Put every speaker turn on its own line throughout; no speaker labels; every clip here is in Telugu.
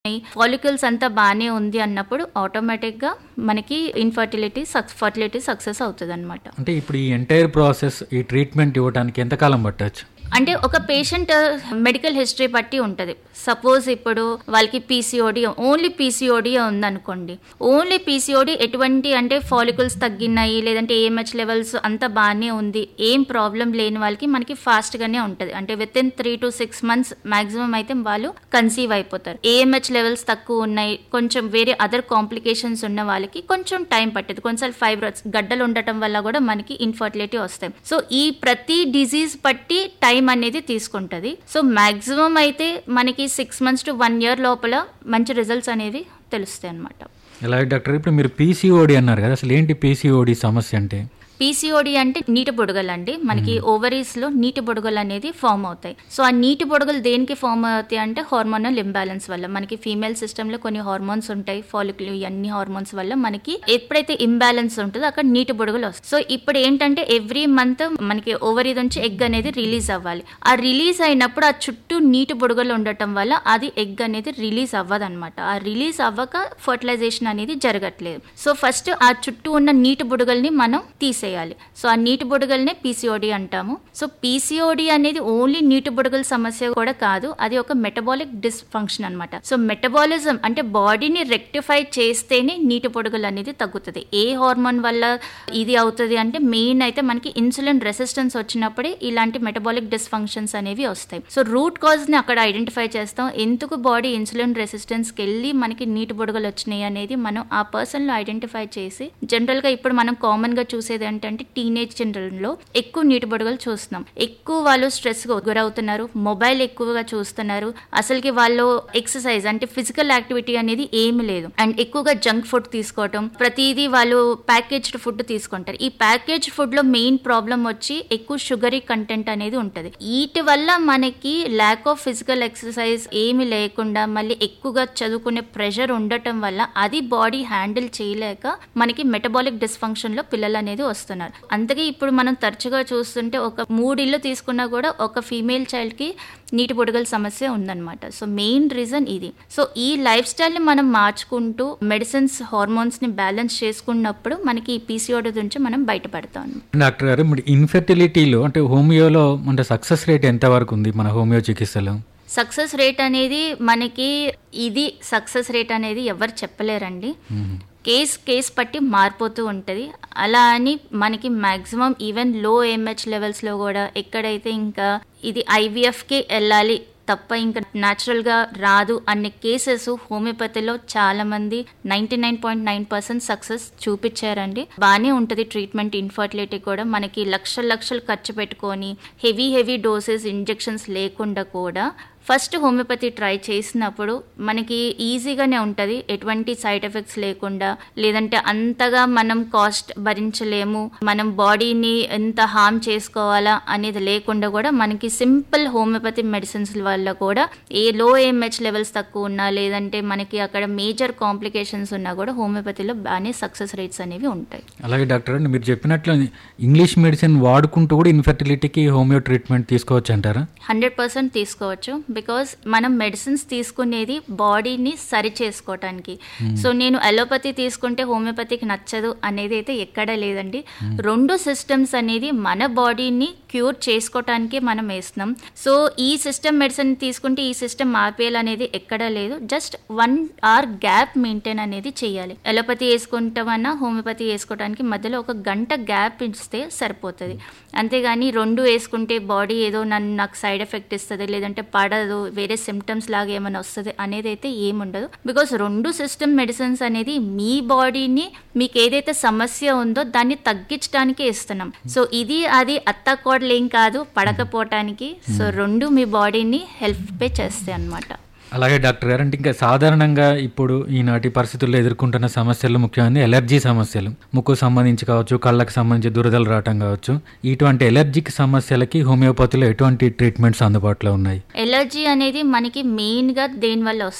ఫాలికల్స్ అంతా బాగానే ఉంది అన్నప్పుడు ఆటోమేటిక్గా మనకి ఇన్ఫర్టిలిటీ సక్స్ ఫర్టిలిటీ సక్సెస్ అవుతుంది అనమాట
అంటే ఇప్పుడు ఈ ఎంటైర్ ప్రాసెస్ ఈ ట్రీట్మెంట్ ఇవ్వడానికి ఎంతకాలం పట్టచ్చు
అంటే ఒక పేషెంట్ మెడికల్ హిస్టరీ బట్టి ఉంటుంది సపోజ్ ఇప్పుడు వాళ్ళకి పీసీఓడి ఓన్లీ పీసీఓడి ఉందనుకోండి ఓన్లీ పీసీఓడి ఎటువంటి అంటే ఫాలికల్స్ తగ్గినాయి లేదంటే ఏఎంహెచ్ లెవెల్స్ అంతా బాగానే ఉంది ఏం ప్రాబ్లం లేని వాళ్ళకి మనకి ఫాస్ట్గానే ఉంటుంది అంటే within three to six months maximum అయితే వాళ్ళు కన్సీవ్ అయిపోతారు ఏఎంహెచ్ లెవెల్స్ తక్కువ ఉన్నాయి కొంచెం వేరే అదర్ కాంప్లికేషన్స్ ఉన్న వాళ్ళకి కొంచెం టైం పట్టేది కొంచెం ఫైబ్రస్ గడ్డలు ఉండటం వల్ల కూడా మనకి ఇన్ఫర్టిలిటీ వస్తాయి సో ఈ ప్రతి డిజీజ్ బట్టి టైం అనేది తీసుకుంటుంది సో మాక్సిమం అయితే మనకి six months to one year లోపల మంచి రిజల్ట్స్ అనేవి తెలుస్తాయి అనమాట
అలాగే డాక్టర్ ఇప్పుడు మీరు పీసీఓడి అన్నారు కదా అసలు ఏంటి పీసీఓడి సమస్య అంటే
పీసీఓడి అంటే నీటి బుడగలు అండి మనకి ఓవరీస్ లో నీటి బుడగలు అనేది ఫామ్ అవుతాయి సో ఆ నీటి బుడగలు దేనికి ఫామ్ అవుతాయి అంటే హార్మోనల్ ఇంబ్యాలెన్స్ వల్ల మనకి ఫీమేల్ సిస్టమ్ లో కొన్ని హార్మోన్స్ ఉంటాయి ఫాలిక్యుల్ ఇవన్నీ హార్మోన్స్ వల్ల మనకి ఎప్పుడైతే ఇంబ్యాలెన్స్ ఉంటుందో అక్కడ నీటి బుడగలు వస్తాయి సో ఇప్పుడు ఏంటంటే ఎవ్రీ మంత్ మనకి ఓవరీ నుంచి ఎగ్ అనేది రిలీజ్ అవ్వాలి ఆ రిలీజ్ అయినప్పుడు ఆ చుట్టూ నీటి బుడగలు ఉండటం వల్ల అది ఎగ్ అనేది రిలీజ్ అవ్వదు అనమాట ఆ రిలీజ్ అవ్వక ఫర్టిలైజేషన్ అనేది జరగట్లేదు సో ఫస్ట్ ఆ చుట్టూ ఉన్న నీటి బుడగల్ని మనం తీసేయాలి సో ఆ నీటి బుడగల్నే పీసీఓడి అంటాము సో పీసీఓడి అనేది ఓన్లీ నీటి బుడగల సమస్య కూడా కాదు అది ఒక మెటబాలిక్ డిస్ఫంక్షన్ అనమాట సో మెటబాలిజం అంటే బాడీని రెక్టిఫై చేస్తేనే నీటి బుడగలు అనేది తగ్గుతుంది ఏ హార్మోన్ వల్ల ఇది అవుతుంది అంటే మెయిన్ అయితే మనకి ఇన్సులిన్ రెసిస్టెన్స్ వచ్చినప్పుడే ఇలాంటి మెటబాలిక్ డిస్ఫంక్షన్స్ అనేవి వస్తాయి సో రూట్ కాజ్ ని అక్కడ ఐడెంటిఫై చేస్తాం ఎందుకు బాడీ ఇన్సులిన్ రెసిస్టెన్స్ కి వెళ్ళి మనకి నీటి బుడగలు వచ్చినాయి అనేది మనం ఆ పర్సన్ లో ఐడెంటిఫై చేసి జనరల్ గా ఇప్పుడు మనం కామన్ గా చూసేది ఏంటంటే టీనేజ్ చిల్డ్రన్ లో ఎక్కువ నీటి బుడగలు చూస్తున్నాం ఎక్కువ వాళ్ళు స్ట్రెస్ కు గురవుతున్నారు మొబైల్ ఎక్కువగా చూస్తున్నారు అసలుకి వాళ్ళు ఎక్సర్సైజ్ అంటే ఫిజికల్ యాక్టివిటీ అనేది ఏమి లేదు అండ్ ఎక్కువగా జంక్ ఫుడ్ తీసుకోవటం ప్రతిదీ వాళ్ళు ప్యాకేజ్డ్ ఫుడ్ తీసుకుంటారు ఈ ప్యాకేజ్ ఫుడ్ లో మెయిన్ ప్రాబ్లం వచ్చి ఎక్కువ షుగరీ కంటెంట్ అనేది ఉంటుంది వీటి వల్ల మనకి ల్యాక్ ఆఫ్ ఫిజికల్ ఎక్సర్సైజ్ ఏమి లేకుండా మళ్ళీ ఎక్కువగా చదువుకునే ప్రెషర్ ఉండటం వల్ల అది బాడీ హ్యాండిల్ చేయలేక మనకి మెటబాలిక్ డిస్ఫంక్షన్ లో పిల్లలు అనేది వస్తున్నారు అందుకే ఇప్పుడు మనం తరచుగా చూస్తుంటే ఒక మూడిళ్ళు తీసుకున్నా కూడా ఒక ఫీమేల్ చైల్డ్ కి నీటి బుడగల సమస్య ఉందన్నమాట సో మెయిన్ రీజన్ ఇది సో ఈ లైఫ్ స్టైల్ ని మనం మార్చుకుంటూ మెడిసిన్స్ హార్మోన్స్ ని బ్యాలెన్స్ చేసుకున్నప్పుడు మనకి ఈ పీసీఓడి నుంచి మనం బయటపడతాం
డాక్టర్ గారు మరి ఇన్ఫెర్టిలిటీలో అంటే హోమియోలో అంటే సక్సెస్ రేట్ ఎంత వరకు ఉంది మన హోమియో చికిత్సలో
సక్సెస్ రేట్ అనేది మనకి ఇది సక్సెస్ రేట్ అనేది ఎవరు చెప్పలేరండి కేస్ కేస్ పట్టి మారిపోతూ ఉంటుంది అలా అని మనకి మ్యాక్సిమం ఈవెన్ లో ఎంహెచ్ లెవెల్స్లో కూడా ఎక్కడైతే ఇంకా ఇది ఐవీఎఫ్కి వెళ్ళాలి తప్ప ఇంకా న్యాచురల్గా రాదు అనే కేసెస్ హోమియోపతిలో చాలా మంది ninety nine point nine percent success చూపించారండి బాగానే ఉంటుంది ట్రీట్మెంట్ ఇన్ఫర్టిలిటీ కూడా మనకి లక్షల లక్షలు ఖర్చు పెట్టుకొని హెవీ హెవీ డోసెస్ ఇంజెక్షన్స్ లేకుండా కూడా ఫస్ట్ హోమియోపతి ట్రై చేసినప్పుడు మనకి ఈజీగానే ఉంటుంది ఎటువంటి సైడ్ ఎఫెక్ట్స్ లేకుండా లేదంటే అంతగా మనం కాస్ట్ భరించలేము మనం బాడీని ఎంత హామ్ చేసుకోవాలా అనేది లేకుండా కూడా మనకి సింపుల్ హోమియోపతి మెడిసిన్స్ వల్ల కూడా ఏ లో ఎంహెచ్ లెవెల్స్ తక్కువ ఉన్నా లేదంటే మనకి అక్కడ మేజర్ కాంప్లికేషన్స్ ఉన్నా కూడా హోమియోపతిలో బాగానే సక్సెస్ రేట్స్ అనేవి ఉంటాయి
అలాగే డాక్టర్ అండి మీరు చెప్పినట్లు ఇంగ్లీష్ మెడిసిన్ వాడుకుంటూ కూడా ఇన్ఫెర్టిలిటీకి హోమియో ట్రీట్మెంట్ తీసుకోవచ్చు అంటారా
హండ్రెడ్ పర్సెంట్ తీసుకోవచ్చు బికాస్ మనం మెడిసిన్స్ తీసుకునేది బాడీని సరి చేసుకోవటానికి సో నేను అలోపతి తీసుకుంటే హోమియోపతికి నచ్చదు అనేది అయితే ఎక్కడా లేదండి రెండు సిస్టమ్స్ అనేది మన బాడీని క్యూర్ చేసుకోవటానికి మనం వేస్తున్నాం సో ఈ సిస్టమ్ మెడిసిన్ తీసుకుంటే ఈ సిస్టమ్ ఆపేయాలనేది ఎక్కడా లేదు just one hour gap maintain అనేది చేయాలి అలోపతి వేసుకుంటామన్నా హోమియోపతి వేసుకోవడానికి మధ్యలో ఒక గంట గ్యాప్ ఇస్తే సరిపోతుంది అంతేగాని రెండు వేసుకుంటే బాడీ ఏదో నన్ను నాకు సైడ్ ఎఫెక్ట్ ఇస్తుంది లేదంటే పడదు వేరే సిమ్టమ్స్ లాగా ఏమైనా వస్తుంది అనేది అయితే ఏముండదు బికాస్ రెండు సిస్టమ్ మెడిసిన్స్ అనేది మీ బాడీని మీకు ఏదైతే సమస్య ఉందో దాన్ని తగ్గించడానికే ఇస్తున్నాం సో ఇది అది అత్తకోడలేం కాదు పడకపోవటానికి సో రెండు మీ బాడీని హెల్ప్ పే చేస్తాయి అన్నమాట
అలాగే డాక్టర్ గారు అంటే ఇంకా సాధారణంగా ఇప్పుడు ఈనాటి పరిస్థితుల్లో ఎదుర్కొంటున్న సమస్యలు ముఖ్యమైనది ఎలర్జీ సమస్యలు ముక్కు సంబంధించి కావచ్చు కళ్ళకి సంబంధించి దురదలు రావటం కావచ్చు ఇటువంటి ఎలర్జిక్ సమస్యలకి హోమియోపతిలో ఎటువంటి ట్రీట్మెంట్స్ అందుబాటులో ఉన్నాయి
ఎలర్జీ అనేది మనకి మెయిన్గా దేని వల్ల వస్తుంది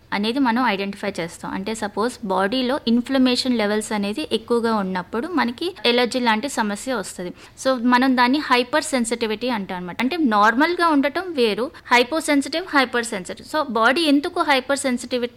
అనేది మనం ఐడెంటిఫై చేస్తాం అంటే సపోజ్ బాడీలో ఇన్ఫ్లమేషన్ లెవెల్స్ అనేది ఎక్కువగా ఉన్నప్పుడు మనకి ఎలర్జీ లాంటి సమస్య వస్తుంది సో మనం దాన్ని హైపర్ సెన్సిటివిటీ అంటాం అనమాట అంటే నార్మల్గా ఉండటం వేరు hyposensitive hypersensitive so body ఎందుకు హైపర్ సెన్సిటివిటీ